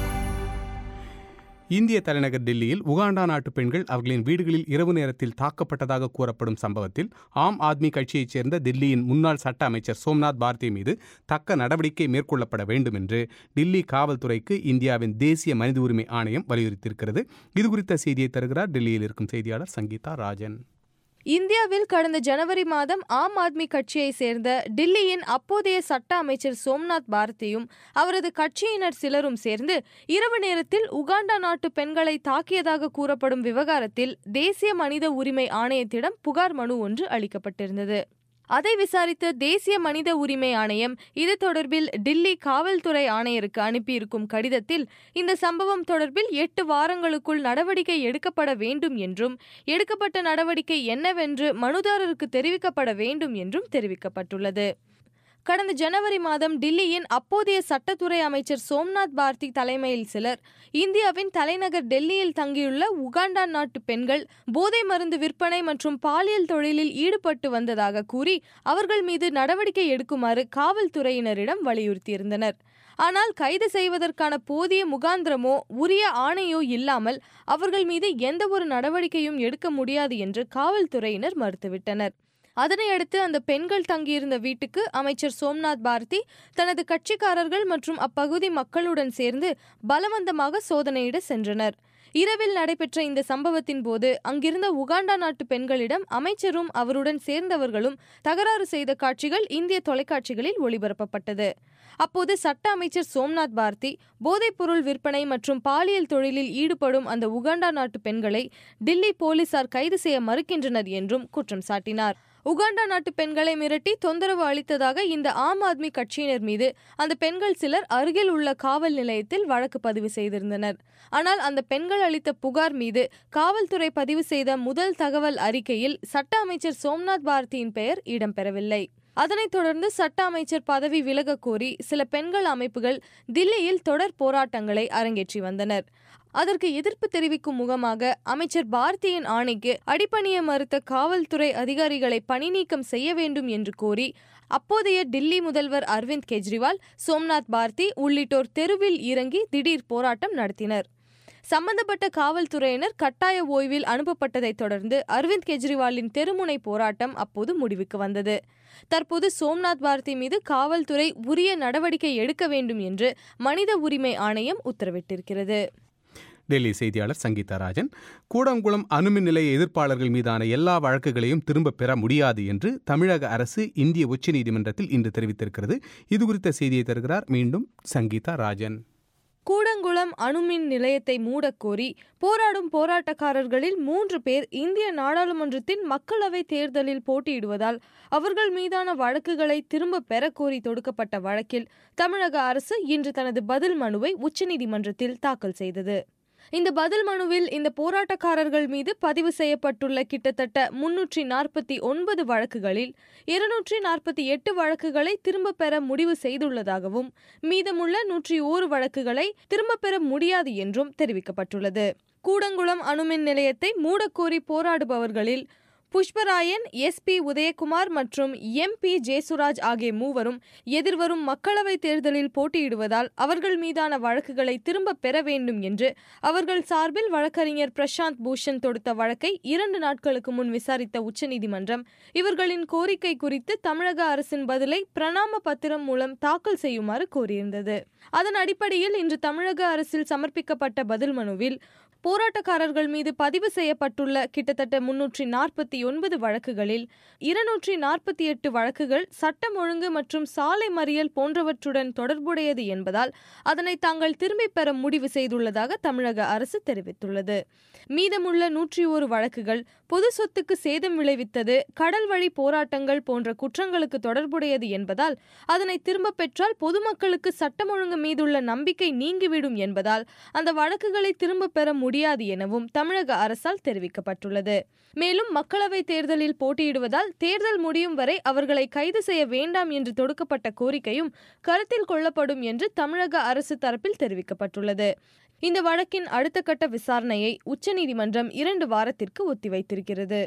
இந்திய தலைநகர் டெல்லியில் உகாண்டா நாட்டு பெண்கள் அவர்களின் வீடுகளில் இரவு நேரத்தில் தாக்கப்பட்டதாக கூறப்படும் சம்பவத்தில் ஆம் ஆத்மி கட்சியைச் சேர்ந்த தில்லியின் முன்னாள் சட்ட அமைச்சர் சோம்நாத் பாரதி மீது தக்க நடவடிக்கை மேற்கொள்ளப்பட வேண்டும் என்று டில்லி காவல்துறைக்கு இந்தியாவின் தேசிய மனித உரிமை ஆணையம் வலியுறுத்தியிருக்கிறது இதுகுறித்த செய்தியை தருகிறார் டெல்லியில் இருக்கும் செய்தியாளர் சங்கீதா ராஜன் இந்தியாவில் கடந்த ஜனவரி மாதம் ஆம் ஆத்மி கட்சியை சேர்ந்த டில்லியின் அப்போதைய சட்ட அமைச்சர் சோம்நாத் பாரதியும் அவரது கட்சியினர் சிலரும் சேர்ந்து இரவு நேரத்தில் உகாண்டா நாட்டு பெண்களை தாக்கியதாக கூறப்படும் விவகாரத்தில் தேசிய மனித உரிமை ஆணையத்திடம் புகார் மனு ஒன்று அளிக்கப்பட்டிருந்தது அதை விசாரித்த தேசிய மனித உரிமை ஆணையம் இது தொடர்பில் டில்லி காவல்துறை ஆணையருக்கு அனுப்பியிருக்கும் கடிதத்தில் இந்த சம்பவம் தொடர்பில் எட்டு வாரங்களுக்குள் நடவடிக்கை எடுக்கப்பட வேண்டும் என்றும் எடுக்கப்பட்ட நடவடிக்கை என்னவென்று மனுதாரருக்கு தெரிவிக்கப்பட வேண்டும் என்றும் தெரிவிக்கப்பட்டுள்ளது கடந்த ஜனவரி மாதம் டில்லியின் அப்போதைய சட்டத்துறை அமைச்சர் சோம்நாத் பார்த்தி தலைமையில் சிலர் இந்தியாவின் தலைநகர் டெல்லியில் தங்கியுள்ள உகாண்டா நாட்டு பெண்கள் போதை மருந்து விற்பனை மற்றும் பாலியல் தொழிலில் ஈடுபட்டு வந்ததாக கூறி அவர்கள் மீது நடவடிக்கை எடுக்குமாறு காவல்துறையினரிடம் வலியுறுத்தியிருந்தனர் ஆனால் கைது செய்வதற்கான போதிய முகாந்திரமோ உரிய ஆணையோ இல்லாமல் அவர்கள் மீது எந்த ஒரு நடவடிக்கையும் எடுக்க முடியாது என்று காவல்துறையினர் மறுத்துவிட்டனர் அதனையடுத்து அந்த பெண்கள் தங்கியிருந்த வீட்டுக்கு அமைச்சர் சோம்நாத் பாரதி தனது கட்சிக்காரர்கள் மற்றும் அப்பகுதி மக்களுடன் சேர்ந்து பலவந்தமாக சோதனையிட சென்றனர் இரவில் நடைபெற்ற இந்த சம்பவத்தின் போது அங்கிருந்த உகாண்டா நாட்டு பெண்களிடம் அமைச்சரும் அவருடன் சேர்ந்தவர்களும் தகராறு செய்த காட்சிகள் இந்திய தொலைக்காட்சிகளில் ஒளிபரப்பப்பட்டது அப்போது சட்ட அமைச்சர் சோம்நாத் பாரதி போதைப்பொருள் விற்பனை மற்றும் பாலியல் தொழிலில் ஈடுபடும் அந்த உகாண்டா நாட்டு பெண்களை டில்லி போலீசார் கைது செய்ய மறுக்கின்றனர் என்றும் குற்றம் சாட்டினார் உகாண்டா நாட்டு பெண்களை மிரட்டி தொந்தரவு அளித்ததாக இந்த ஆம் ஆத்மி கட்சியினர் மீது அந்த பெண்கள் சிலர் அருகில் உள்ள காவல் நிலையத்தில் வழக்கு பதிவு செய்திருந்தனர் ஆனால் அந்த பெண்கள் அளித்த புகார் மீது காவல்துறை பதிவு செய்த முதல் தகவல் அறிக்கையில் சட்ட அமைச்சர் சோம்நாத் பாரதியின் பெயர் இடம்பெறவில்லை அதனைத் தொடர்ந்து சட்ட அமைச்சர் பதவி விலகக் கோரி சில பெண்கள் அமைப்புகள் தில்லியில் தொடர் போராட்டங்களை அரங்கேற்றி வந்தனர் அதற்கு எதிர்ப்பு தெரிவிக்கும் முகமாக அமைச்சர் பாரதியின் ஆணைக்கு அடிப்பணிய மறுத்த காவல்துறை அதிகாரிகளை பணிநீக்கம் செய்ய வேண்டும் என்று கோரி அப்போதைய டில்லி முதல்வர் அரவிந்த் கெஜ்ரிவால் சோம்நாத் பாரதி உள்ளிட்டோர் தெருவில் இறங்கி திடீர் போராட்டம் நடத்தினர் சம்பந்தப்பட்ட காவல்துறையினர் கட்டாய ஓய்வில் அனுப்பப்பட்டதைத் தொடர்ந்து அரவிந்த் கெஜ்ரிவாலின் தெருமுனை போராட்டம் அப்போது முடிவுக்கு வந்தது தற்போது சோம்நாத் பாரதி மீது காவல்துறை உரிய நடவடிக்கை எடுக்க வேண்டும் என்று மனித உரிமை ஆணையம் உத்தரவிட்டிருக்கிறது டெல்லி செய்தியாளர் சங்கீதா ராஜன் கூடங்குளம் அணுமின் நிலைய எதிர்ப்பாளர்கள் மீதான எல்லா வழக்குகளையும் திரும்பப் பெற முடியாது என்று தமிழக அரசு இந்திய உச்சநீதிமன்றத்தில் இன்று தெரிவித்திருக்கிறது இது குறித்த செய்தியை தருகிறார் மீண்டும் சங்கீதா ராஜன் கூடங்குளம் அணுமின் நிலையத்தை மூடக்கோரி போராடும் போராட்டக்காரர்களில் மூன்று பேர் இந்திய நாடாளுமன்றத்தின் மக்களவை தேர்தலில் போட்டியிடுவதால் அவர்கள் மீதான வழக்குகளை திரும்ப பெறக்கோரி தொடுக்கப்பட்ட வழக்கில் தமிழக அரசு இன்று தனது பதில் மனுவை உச்சநீதிமன்றத்தில் தாக்கல் செய்தது இந்த பதில் மனுவில் இந்த போராட்டக்காரர்கள் மீது பதிவு செய்யப்பட்டுள்ள கிட்டத்தட்ட முன்னூற்றி நாற்பத்தி ஒன்பது வழக்குகளில் இருநூற்றி நாற்பத்தி எட்டு வழக்குகளை திரும்பப் பெற முடிவு செய்துள்ளதாகவும் மீதமுள்ள நூற்றி ஓரு வழக்குகளை திரும்பப் பெற முடியாது என்றும் தெரிவிக்கப்பட்டுள்ளது கூடங்குளம் அணுமின் நிலையத்தை மூடக்கோரி போராடுபவர்களில் புஷ்பராயன் எஸ் பி உதயகுமார் மற்றும் எம் பி ஜேசுராஜ் ஆகிய மூவரும் எதிர்வரும் மக்களவைத் தேர்தலில் போட்டியிடுவதால் அவர்கள் மீதான வழக்குகளை திரும்பப் பெற வேண்டும் என்று அவர்கள் சார்பில் வழக்கறிஞர் பிரசாந்த் பூஷன் தொடுத்த வழக்கை இரண்டு நாட்களுக்கு முன் விசாரித்த உச்சநீதிமன்றம் இவர்களின் கோரிக்கை குறித்து தமிழக அரசின் பதிலை பிரணாம பத்திரம் மூலம் தாக்கல் செய்யுமாறு கோரியிருந்தது அதன் அடிப்படையில் இன்று தமிழக அரசில் சமர்ப்பிக்கப்பட்ட பதில் மனுவில் போராட்டக்காரர்கள் மீது பதிவு செய்யப்பட்டுள்ள கிட்டத்தட்ட முன்னூற்றி நாற்பத்தி ஒன்பது வழக்குகளில் இருநூற்றி நாற்பத்தி எட்டு வழக்குகள் சட்டம் ஒழுங்கு மற்றும் சாலை மறியல் போன்றவற்றுடன் தொடர்புடையது என்பதால் அதனை தாங்கள் திரும்பிப் பெற முடிவு செய்துள்ளதாக தமிழக அரசு தெரிவித்துள்ளது மீதமுள்ள நூற்றி ஒரு வழக்குகள் பொது சொத்துக்கு சேதம் விளைவித்தது கடல் வழி போராட்டங்கள் போன்ற குற்றங்களுக்கு தொடர்புடையது என்பதால் அதனை திரும்பப் பெற்றால் பொதுமக்களுக்கு சட்டம் ஒழுங்கு மீதுள்ள நம்பிக்கை நீங்கிவிடும் என்பதால் அந்த வழக்குகளை திரும்பப் பெற முடியாது எனவும் தமிழக அரசால் தெரிவிக்கப்பட்டுள்ளது மேலும் மக்களவைத் தேர்தலில் போட்டியிடுவதால் தேர்தல் முடியும் வரை அவர்களை கைது செய்ய வேண்டாம் என்று தொடுக்கப்பட்ட கோரிக்கையும் கருத்தில் கொள்ளப்படும் என்று தமிழக அரசு தரப்பில் தெரிவிக்கப்பட்டுள்ளது இந்த வழக்கின் அடுத்த கட்ட விசாரணையை உச்சநீதிமன்றம் இரண்டு வாரத்திற்கு ஒத்திவைத்திருக்கிறது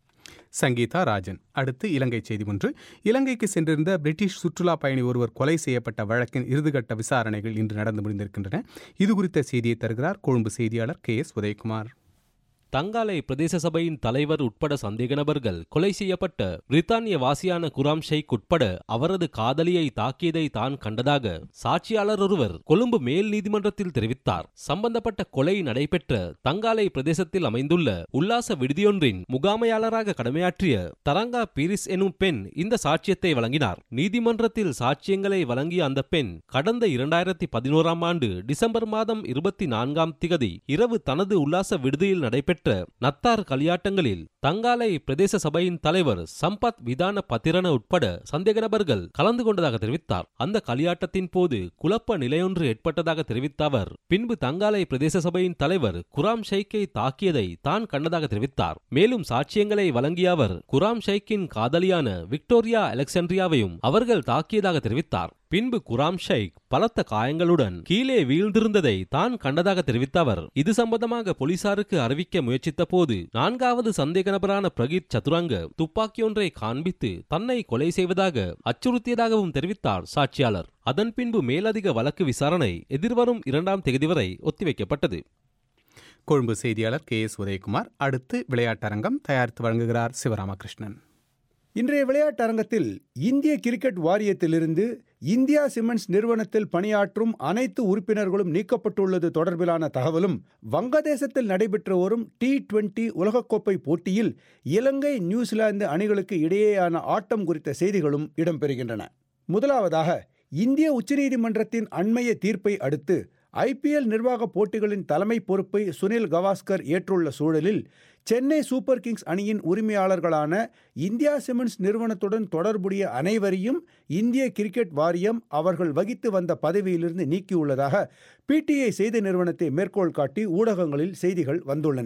சங்கீதா ராஜன் அடுத்து இலங்கை செய்தி ஒன்று இலங்கைக்கு சென்றிருந்த பிரிட்டிஷ் சுற்றுலா பயணி ஒருவர் கொலை செய்யப்பட்ட வழக்கின் இறுதிக்கட்ட விசாரணைகள் இன்று நடந்து முடிந்திருக்கின்றன இது குறித்த செய்தியை தருகிறார் கொழும்பு செய்தியாளர் கே எஸ் உதயகுமார் தங்காலை பிரதேச சபையின் தலைவர் உட்பட சந்தேக நபர்கள் கொலை செய்யப்பட்ட பிரித்தானிய வாசியான குராம் ஷெய்க் உட்பட அவரது காதலியை தாக்கியதை தான் கண்டதாக சாட்சியாளர் ஒருவர் கொழும்பு மேல் நீதிமன்றத்தில் தெரிவித்தார் சம்பந்தப்பட்ட கொலை நடைபெற்ற தங்காலை பிரதேசத்தில் அமைந்துள்ள உல்லாச விடுதியொன்றின் முகாமையாளராக கடமையாற்றிய தரங்கா பீரிஸ் எனும் பெண் இந்த சாட்சியத்தை வழங்கினார் நீதிமன்றத்தில் சாட்சியங்களை வழங்கிய அந்த பெண் கடந்த இரண்டாயிரத்தி பதினோராம் ஆண்டு டிசம்பர் மாதம் இருபத்தி நான்காம் திகதி இரவு தனது உல்லாச விடுதியில் நடைபெற்ற நடைபெற்ற நத்தார் களியாட்டங்களில் தங்காலை பிரதேச சபையின் தலைவர் சம்பத் விதான பத்திரன உட்பட சந்தேக நபர்கள் கலந்து கொண்டதாக தெரிவித்தார் அந்த களியாட்டத்தின் போது குழப்ப நிலையொன்று ஏற்பட்டதாக தெரிவித்த அவர் பின்பு தங்காலை பிரதேச சபையின் தலைவர் குராம் ஷெய்க்கை தாக்கியதை தான் கண்டதாக தெரிவித்தார் மேலும் சாட்சியங்களை வழங்கிய அவர் குராம் ஷெய்க்கின் காதலியான விக்டோரியா அலெக்சாண்ட்ரியாவையும் அவர்கள் தாக்கியதாக தெரிவித்தார் பின்பு குராம் ஷைக் பலத்த காயங்களுடன் கீழே வீழ்ந்திருந்ததை தான் கண்டதாக தெரிவித்த அவர் இது சம்பந்தமாக போலீசாருக்கு அறிவிக்க முயற்சித்த போது நான்காவது சந்தேக நபரான பிரகீத் சதுரங்க துப்பாக்கியொன்றை காண்பித்து தன்னை கொலை செய்வதாக அச்சுறுத்தியதாகவும் தெரிவித்தார் சாட்சியாளர் அதன் பின்பு மேலதிக வழக்கு விசாரணை எதிர்வரும் இரண்டாம் தேதி வரை ஒத்திவைக்கப்பட்டது கொழும்பு செய்தியாளர் கே எஸ் உதயகுமார் அடுத்து விளையாட்டரங்கம் தயாரித்து வழங்குகிறார் சிவராமகிருஷ்ணன் இன்றைய விளையாட்டரங்கத்தில் இந்திய கிரிக்கெட் வாரியத்திலிருந்து இந்தியா சிமெண்ட்ஸ் நிறுவனத்தில் பணியாற்றும் அனைத்து உறுப்பினர்களும் நீக்கப்பட்டுள்ளது தொடர்பிலான தகவலும் வங்கதேசத்தில் நடைபெற்று வரும் டி டுவெண்டி உலகக்கோப்பை போட்டியில் இலங்கை நியூசிலாந்து அணிகளுக்கு இடையேயான ஆட்டம் குறித்த செய்திகளும் இடம்பெறுகின்றன முதலாவதாக இந்திய உச்சநீதிமன்றத்தின் அண்மைய தீர்ப்பை அடுத்து ஐபிஎல் நிர்வாக போட்டிகளின் தலைமை பொறுப்பை சுனில் கவாஸ்கர் ஏற்றுள்ள சூழலில் சென்னை சூப்பர் கிங்ஸ் அணியின் உரிமையாளர்களான இந்தியா சிமெண்ட்ஸ் நிறுவனத்துடன் தொடர்புடைய அனைவரையும் இந்திய கிரிக்கெட் வாரியம் அவர்கள் வகித்து வந்த பதவியிலிருந்து நீக்கியுள்ளதாக பிடிஐ செய்தி நிறுவனத்தை மேற்கோள் காட்டி ஊடகங்களில் செய்திகள் வந்துள்ளன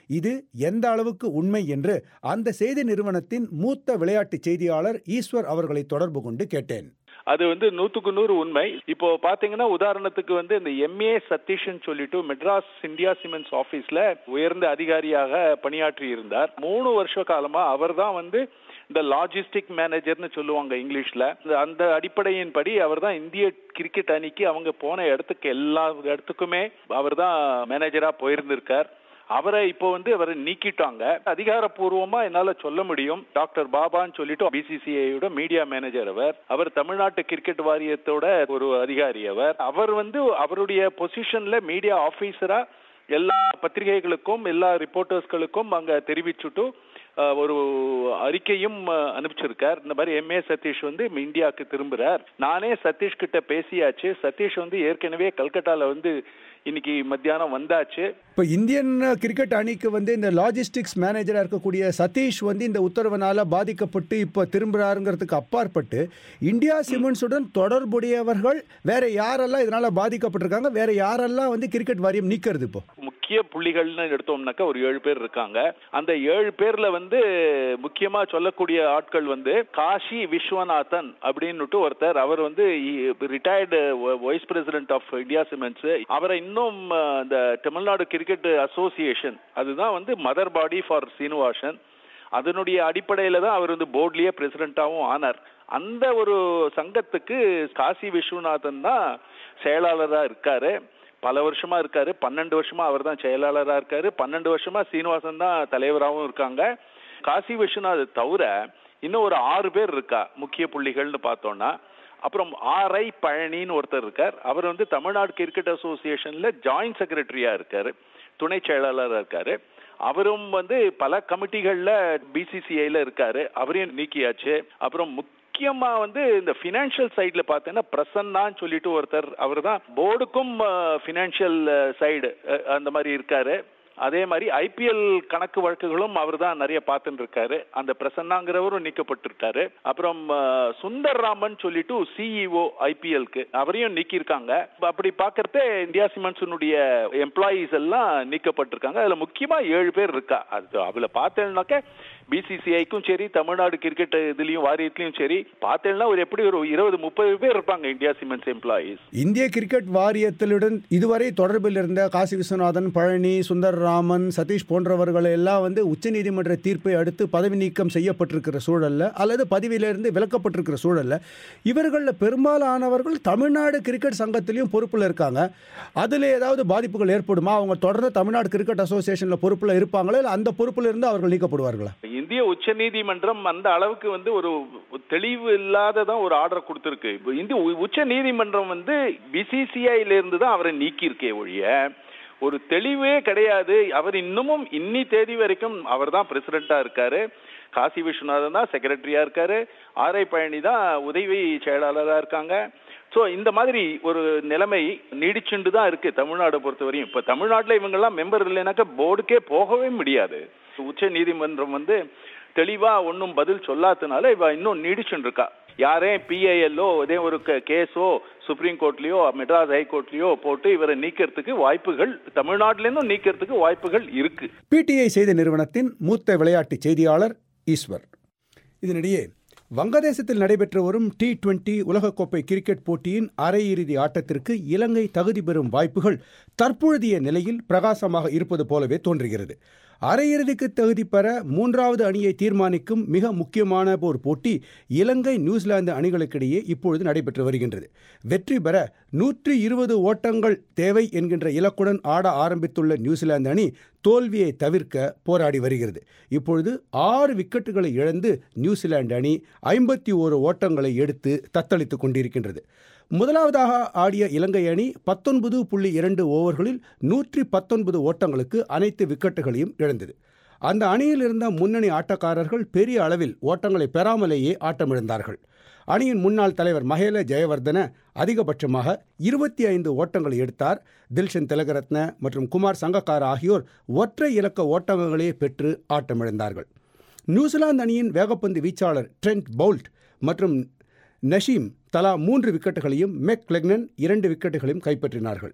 இது எந்த அளவுக்கு உண்மை என்று அந்த செய்தி நிறுவனத்தின் மூத்த விளையாட்டு செய்தியாளர் ஈஸ்வர் அவர்களை தொடர்பு கொண்டு கேட்டேன் அது வந்து நூத்துக்கு நூறு உண்மை இப்போ பாத்தீங்கன்னா உதாரணத்துக்கு வந்து இந்த எம்ஏ சதீஷ்னு சொல்லிட்டு மெட்ராஸ் இந்தியா சிமெண்ட்ஸ் ஆபீஸ்ல உயர்ந்த அதிகாரியாக பணியாற்றி இருந்தார் மூணு வருஷ காலமா அவர் தான் வந்து இந்த லாஜிஸ்டிக் மேனேஜர்னு சொல்லுவாங்க இங்கிலீஷ்ல இந்த- அந்த அடிப்படையின்படி அவர் தான் இந்திய கிரிக்கெட் அணிக்கு அவங்க போன இடத்துக்கு எல்லா இடத்துக்குமே அவர் தான் மேனேஜரா போயிருந்திருக்கார் அவரை இப்போ வந்து அவரை நீக்கிட்டாங்க அதிகாரப்பூர்வமா என்னால சொல்ல முடியும் டாக்டர் பாபான்னு சொல்லிட்டு பிசிசிஐயோட மீடியா மேனேஜர் அவர் அவர் தமிழ்நாட்டு கிரிக்கெட் வாரியத்தோட ஒரு அதிகாரி அவர் அவர் வந்து அவருடைய பொசிஷன்ல மீடியா ஆபீசரா எல்லா பத்திரிகைகளுக்கும் எல்லா ரிப்போர்ட்டர்ஸ்களுக்கும் அங்க தெரிவிச்சுட்டு அஹ், ஒரு அறிக்கையும் அஹ், அனுப்பிச்சிருக்கார் இந்த மாதிரி எம்ஏ சதீஷ் வந்து இந்தியாவுக்கு திரும்புறார் நானே சதீஷ் கிட்ட பேசியாச்சு சதீஷ் வந்து ஏற்கனவே கல்கட்டால வந்து இன்னைக்கு மத்தியானம் வந்தாச்சு இப்போ இந்தியன் கிரிக்கெட் அணிக்கு வந்து இந்த லாஜிஸ்டிக்ஸ் மேனேஜராக இருக்கக்கூடிய சதீஷ் வந்து இந்த உத்தரவினால பாதிக்கப்பட்டு இப்போ திரும்புகிறாருங்கிறதுக்கு அப்பாற்பட்டு இந்தியா சிமெண்ட்ஸுடன் தொடர்புடையவர்கள் வேற யாரெல்லாம் இதனால பாதிக்கப்பட்டிருக்காங்க வேற யாரெல்லாம் வந்து கிரிக்கெட் வாரியம் நீக்கிறது இப்போ முக்கிய புள்ளிகள்னு எடுத்தோம்னாக்கா ஒரு ஏழு பேர் இருக்காங்க அந்த ஏழு பேர்ல வந்து முக்கியமா சொல்லக்கூடிய ஆட்கள் வந்து காஷி விஸ்வநாதன் அப்படின்னுட்டு ஒருத்தர் அவர் வந்து retired vice president of India Cements அவரை இன்னும் அஹ், இந்த தமிழ்நாடு கிரிக்கெட் அசோசியேஷன் அதுதான் வந்து மதர் பாடி ஃபார் சீனிவாசன் அதனுடைய அடிப்படையில தான் அவர் வந்து போர்ட்லயே பிரசிடென்ட்டாகவும் ஆனார் அந்த ஒரு சங்கத்துக்கு காசி விஸ்வநாதன் தான் செயலாளரா இருக்காரு பல வருஷமா இருக்காரு பன்னெண்டு வருஷமா அவர் தான் செயலாளரா இருக்காரு பன்னெண்டு வருஷமா சீனிவாசன் தான் தலைவராகவும் இருக்காங்க காசி விஸ்வநாத் தவிர இன்னும் ஒரு ஆறு பேர் இருக்கா முக்கிய புள்ளிகள்னு பார்த்தோம்னா அப்புறம் ஆர் ஐ பழனின்னு ஒருத்தர் இருக்கார் அவர் வந்து தமிழ்நாடு கிரிக்கெட் அசோசியேஷன்ல ஜாயிண்ட் செக்ரட்டரியா இருக்காரு துணை செயலாளராக இருக்காரு அவரும் வந்து பல கமிட்டிகள்ல பிசிசிஐல இருக்காரு அவரையும் நீக்கியாச்சு அப்புறம் முக்கியமா வந்து இந்த பினான்சியல் சைடுல பார்த்தீங்கன்னா பிரசன்னான்னு சொல்லிட்டு ஒருத்தர் அவர் தான் போர்டுக்கும் பினான்சியல் சைடு அந்த மாதிரி இருக்காரு அதே மாதிரி ஐபிஎல் கணக்கு வழக்குகளும் அவர் தான் நிறைய பார்த்துட்டு இருக்காரு அந்த பிரசன்னாங்கிறவரும் நீக்கப்பட்டிருக்காரு அப்புறம் அஹ், சுந்தர் ராமன் சொல்லிட்டு சிஇஓ ஐபிஎல்க்கு அவரையும் நீக்கியிருக்காங்க அப்படி பார்க்கறதே இந்தியா சிமெண்ட்ஸினுடைய எம்ப்ளாயீஸ் எல்லாம் நீக்கப்பட்டிருக்காங்க அதுல முக்கியமா ஏழு பேர் இருக்கா அது அதுல பார்த்தேன்னாக்க பிசிசிஐக்கும் சரி தமிழ்நாடு கிரிக்கெட் இதுலயும் வாரியத்திலயும் சரி பார்த்தேன்னா ஒரு எப்படி ஒரு இருபது முப்பது பேர் இருப்பாங்க இந்தியா சிமெண்ட்ஸ் எம்ப்ளாயீஸ் இந்திய கிரிக்கெட் வாரியத்திலுடன் இதுவரை தொடர்பில் இருந்த காசி விஸ்வநாதன் பழனி சுந்தர் ராமன் சதீஷ் போன்றவர்கள் எல்லாம் வந்து உச்சநீதிமன்ற தீர்ப்பை அடுத்து பதவி நீக்கம் செய்யப்பட்டிருக்கிற சூழல்ல அல்லது பதவியிலிருந்து விலக்கப்பட்டிருக்கிற சூழல்ல இவர்களில் பெரும்பாலானவர்கள் தமிழ்நாடு கிரிக்கெட் சங்கத்திலையும் பொறுப்பில் இருக்காங்க அதில் ஏதாவது பாதிப்புகள் ஏற்படுமா அவங்க தொடர்ந்து தமிழ்நாடு கிரிக்கெட் அசோசியேஷனில் பொறுப்பில் இருப்பாங்களா இல்லை அந்த பொறுப்பில் இருந்து அவர்கள் நீக்கப்படுவார்களா இந்திய உச்சநீதிமன்றம் அந்த அளவுக்கு வந்து ஒரு தெளிவு இல்லாததான் ஒரு ஆர்டர் கொடுத்திருக்கு இப்போ இந்திய உ- உச்ச நீதிமன்றம் வந்து பிசிசிஐல இருந்து தான் அவரை நீக்கியிருக்கே ஒழிய ஒரு தெளிவே கிடையாது அவர் இன்னமும் இன்னி தேதி வரைக்கும் அவர் தான் பிரசிடென்டா இருக்காரு காசி விஸ்வநாதன் தான் செக்ரட்டரியா இருக்காரு ஆர் ஐ பழனி தான் உதவி செயலாளரா இருக்காங்க ஸோ இந்த மாதிரி ஒரு நிலைமை நீடிச்சுண்டு தான் இருக்கு தமிழ்நாடு பொறுத்தவரையும் இப்போ தமிழ்நாட்டில் இவங்கெல்லாம் மெம்பர் இல்லைனாக்கா போர்டுக்கே போகவே முடியாது உச்ச நீதிமன்றம் வந்து தெளிவா ஒன்றும் பதில் சொல்லாதனால இவ இன்னும் நீடிச்சுட்டு இருக்கா யாரே பிஐஎல்லோ இதே ஒரு கேஸோ சுப்ரீம் கோர்ட்லயோ மெட்ராஸ் ஹைகோர்ட்லயோ போட்டு இவரை நீக்கிறதுக்கு வாய்ப்புகள் தமிழ்நாட்டிலேருந்தும் நீக்கிறதுக்கு வாய்ப்புகள் இருக்கு பிடிஐ செய்தி நிறுவனத்தின் மூத்த விளையாட்டு செய்தியாளர் ஈஸ்வர் இதனிடையே வங்கதேசத்தில் நடைபெற்று வரும் டி டுவெண்டி உலகக்கோப்பை கிரிக்கெட் போட்டியின் அரையிறுதி ஆட்டத்திற்கு இலங்கை தகுதி பெறும் வாய்ப்புகள் தற்பொழுதைய நிலையில் பிரகாசமாக இருப்பது போலவே தோன்றுகிறது அரையிறுதிக்கு தகுதி பெற மூன்றாவது அணியை தீர்மானிக்கும் மிக முக்கியமான ஒரு போட்டி இலங்கை நியூசிலாந்து அணிகளுக்கிடையே இப்பொழுது நடைபெற்று வருகின்றது வெற்றி பெற நூற்றி இருபது ஓட்டங்கள் தேவை என்கின்ற இலக்குடன் ஆட ஆரம்பித்துள்ள நியூசிலாந்து அணி தோல்வியை தவிர்க்க போராடி வருகிறது இப்பொழுது ஆறு விக்கெட்டுகளை இழந்து நியூசிலாந்து அணி ஐம்பத்தி ஓரு ஓட்டங்களை எடுத்து தத்தளித்துக் கொண்டிருக்கின்றது முதலாவதாக ஆடிய இலங்கை அணி பத்தொன்பது புள்ளி இரண்டு ஓவர்களில் நூற்றி பத்தொன்பது ஓட்டங்களுக்கு அனைத்து விக்கெட்டுகளையும் இழந்தது அந்த அணியில் இருந்த முன்னணி ஆட்டக்காரர்கள் பெரிய அளவில் ஓட்டங்களை பெறாமலேயே ஆட்டமிழந்தார்கள் அணியின் முன்னாள் தலைவர் மகேல ஜெயவர்தன அதிகபட்சமாக இருபத்தி ஐந்து ஓட்டங்களை எடுத்தார் தில்ஷன் திலகரத்ன மற்றும் குமார் சங்கக்கார ஆகியோர் ஒற்றை இலக்க ஓட்டங்களே பெற்று ஆட்டமிழந்தார்கள் நியூசிலாந்து அணியின் வேகப்பந்து வீச்சாளர் ட்ரெண்ட் பவுல்ட் மற்றும் நஷீம் தலா மூன்று விக்கெட்டுகளையும் மெக் லெக்னன் இரண்டு விக்கெட்டுகளையும் கைப்பற்றினார்கள்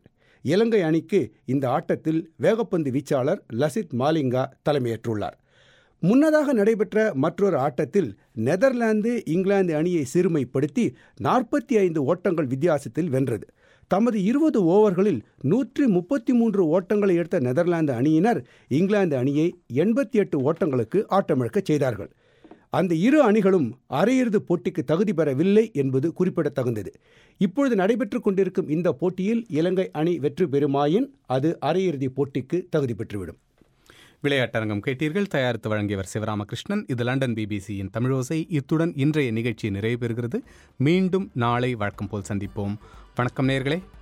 இலங்கை அணிக்கு இந்த ஆட்டத்தில் வேகப்பந்து வீச்சாளர் லசித் மாலிங்கா தலைமையேற்றுள்ளார் முன்னதாக நடைபெற்ற மற்றொரு ஆட்டத்தில் நெதர்லாந்து இங்கிலாந்து அணியை சிறுமைப்படுத்தி நாற்பத்தி ஐந்து ஓட்டங்கள் வித்தியாசத்தில் வென்றது தமது இருபது ஓவர்களில் நூற்றி முப்பத்தி மூன்று ஓட்டங்களை எடுத்த நெதர்லாந்து அணியினர் இங்கிலாந்து அணியை எண்பத்தி எட்டு ஓட்டங்களுக்கு ஆட்டமிழக்கச் செய்தார்கள் அந்த இரு அணிகளும் அரையிறுதி போட்டிக்கு தகுதி பெறவில்லை என்பது குறிப்பிடத்தகுந்தது இப்பொழுது நடைபெற்றுக் கொண்டிருக்கும் இந்த போட்டியில் இலங்கை அணி வெற்றி பெறுமாயின் அது அரையிறுதி போட்டிக்கு தகுதி பெற்றுவிடும் விளையாட்டரங்கம் கேட்டீர்கள் தயாரித்து வழங்கியவர் சிவராமகிருஷ்ணன் இது லண்டன் பிபிசியின் தமிழோசை இத்துடன் இன்றைய நிகழ்ச்சி நிறைவு பெறுகிறது மீண்டும் நாளை வழக்கம் போல் சந்திப்போம் வணக்கம் நேர்களே